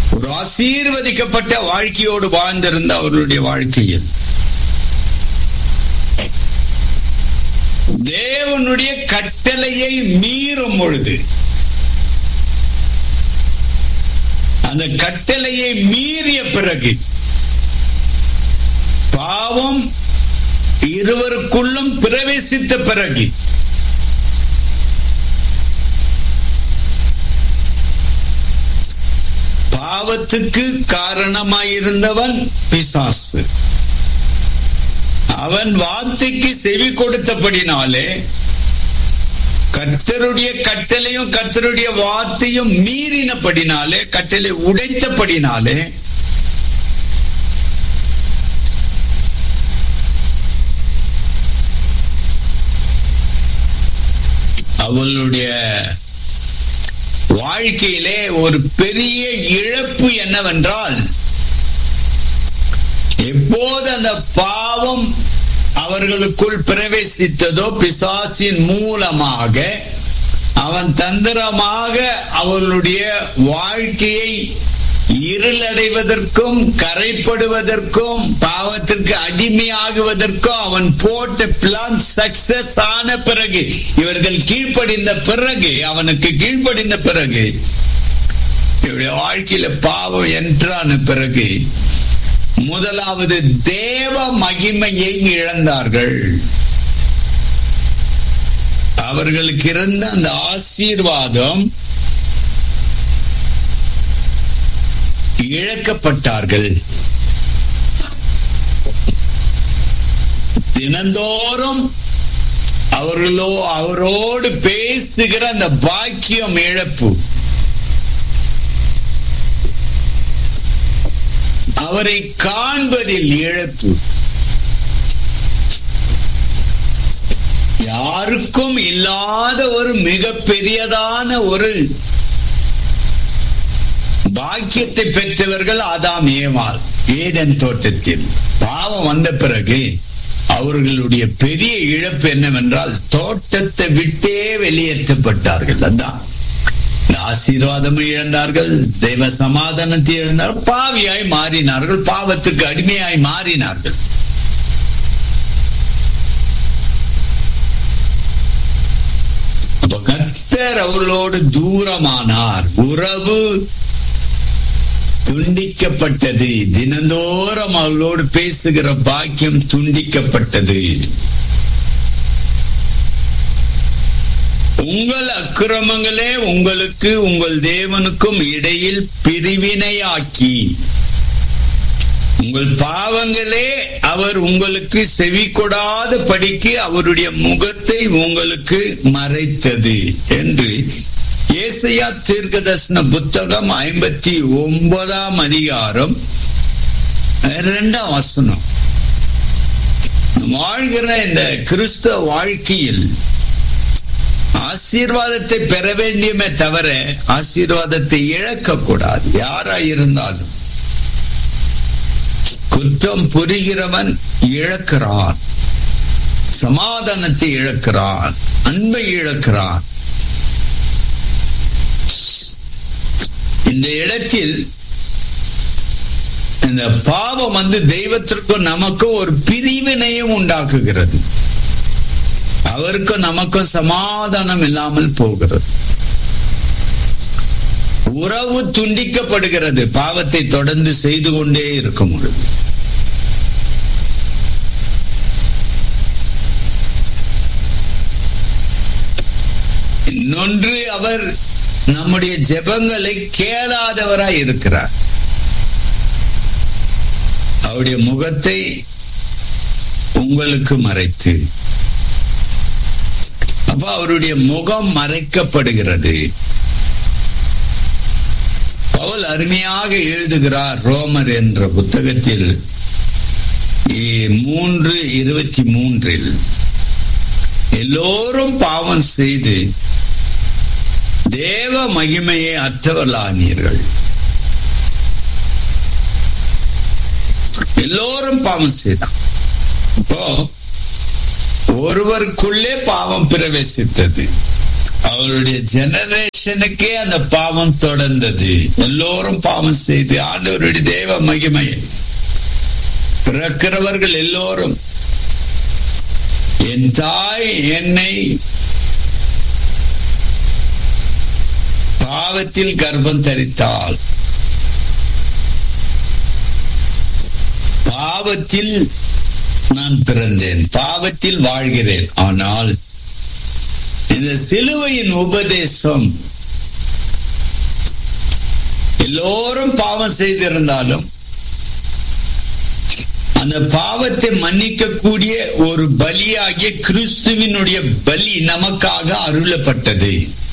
ஒரு ஆசீர்வதிக்கப்பட்ட வாழ்க்கையோடு வாழ்ந்திருந்த அவர்களுடைய வாழ்க்கையில் தேவனுடைய கட்டளையை மீறும் பொழுது அந்த கட்டளையை மீறிய பிறகு பாவம் இருவருக்குள்ளும் பிரவேசித்த பிறகு பாவத்துக்கு காரணமாயிருந்தவன் பிசாசு அவன் வார்த்தைக்கு செவி கொடுத்தபடினாலே கர்த்தருடைய கட்டளையும் கர்த்தருடைய வார்த்தையும் மீறினபடினாலே கட்டளை உடைத்தபடினாலே அவளுடைய வாழ்க்கையிலே ஒரு பெரிய இழப்பு என்னவென்றால் எப்போது அந்த பாவம் அவர்களுக்குள் பிரவேசித்ததோ பிசாசின் மூலமாக அவன் தந்திரமாக அவர்களுடைய வாழ்க்கையை இருளடைவதற்கும் கரைப்படுவதற்கும் பாவத்திற்கு அடிமையாகுவதற்கும் அவன் போட்ட பிளான் சக்சஸ் ஆன பிறகு இவர்கள் கீழ்ப்படிந்த பிறகு அவனுக்கு கீழ்ப்படிந்த பிறகு இவருடைய வாழ்க்கையில பாவம் என்றான பிறகு முதலாவது தேவ மகிமையை இழந்தார்கள் அவர்களுக்கு இருந்த அந்த ஆசீர்வாதம் இழக்கப்பட்டார்கள் தினந்தோறும் அவர்களோ அவரோடு பேசுகிற அந்த பாக்கியம் இழப்பு அவரை காண்பதில் இழப்பு யாருக்கும் இல்லாத ஒரு மிக பெரியதான ஒரு பாக்கியத்தை பெற்றவர்கள் ஆதாம் ஏமால் ஏதன் தோட்டத்தில் பாவம் வந்த பிறகு அவர்களுடைய பெரிய இழப்பு என்னவென்றால் தோட்டத்தை விட்டே வெளியேற்றப்பட்டார்கள் அதான் ஆசீர்வாதம் இழந்தார்கள் தெய்வ சமாதானத்தை இழந்தார்கள் பாவியாய் மாறினார்கள் பாவத்துக்கு அடிமையாய் மாறினார்கள் அப்ப கத்தர் அவர்களோடு தூரமானார் உறவு துண்டிக்கப்பட்டது தினந்தோறும் அவளோடு பேசுகிற பாக்கியம் துண்டிக்கப்பட்டது உங்கள் அக்கிரமங்களே உங்களுக்கு உங்கள் தேவனுக்கும் இடையில் பிரிவினையாக்கி உங்கள் பாவங்களே அவர் உங்களுக்கு செவி கொடாத படிக்கு அவருடைய முகத்தை உங்களுக்கு மறைத்தது என்று ஏசையா தீர்க்கதர்சன புத்தகம் ஐம்பத்தி ஒன்பதாம் அதிகாரம் இரண்டாம் வசனம் வாழ்கிற இந்த கிறிஸ்தவ வாழ்க்கையில் ஆசீர்வாதத்தை பெற வேண்டியமே தவிர ஆசீர்வாதத்தை இழக்கக்கூடாது யாரா இருந்தாலும் குற்றம் புரிகிறவன் இழக்கிறான் சமாதானத்தை இழக்கிறான் அன்பை இழக்கிறான் இந்த இடத்தில் இந்த பாவம் வந்து தெய்வத்திற்கும் நமக்கும் ஒரு பிரிவினையும் உண்டாக்குகிறது அவருக்கும் நமக்கும் சமாதானம் இல்லாமல் போகிறது உறவு துண்டிக்கப்படுகிறது பாவத்தை தொடர்ந்து செய்து கொண்டே இருக்கும் பொழுது இன்னொன்று அவர் நம்முடைய ஜெபங்களை கேளாதவராய் இருக்கிறார் அவருடைய முகத்தை உங்களுக்கு மறைத்து அப்ப அவருடைய முகம் மறைக்கப்படுகிறது பவுல் அருமையாக எழுதுகிறார் ரோமர் என்ற புத்தகத்தில் மூன்று இருபத்தி மூன்றில் எல்லோரும் பாவம் செய்து தேவ மகிமையை அற்றவர்களானீர்கள் எல்லோரும் பாவம் செய்தான் இப்போ ஒருவருக்குள்ளே பாவம் பிரவேசித்தது அவருடைய ஜெனரேஷன் மனுஷனுக்கே அந்த பாவம் தொடர்ந்தது எல்லோரும் பாவம் செய்து ஆண்டவருடைய தேவ மகிமை பிறக்கிறவர்கள் எல்லோரும் என் தாய் என்னை பாவத்தில் கர்ப்பம் தரித்தாள் பாவத்தில் நான் பிறந்தேன் பாவத்தில் வாழ்கிறேன் ஆனால் இந்த சிலுவையின் உபதேசம் எல்லோரும் பாவம் செய்திருந்தாலும் அந்த பாவத்தை மன்னிக்கக்கூடிய ஒரு பலியாகிய கிறிஸ்துவினுடைய பலி நமக்காக அருளப்பட்டது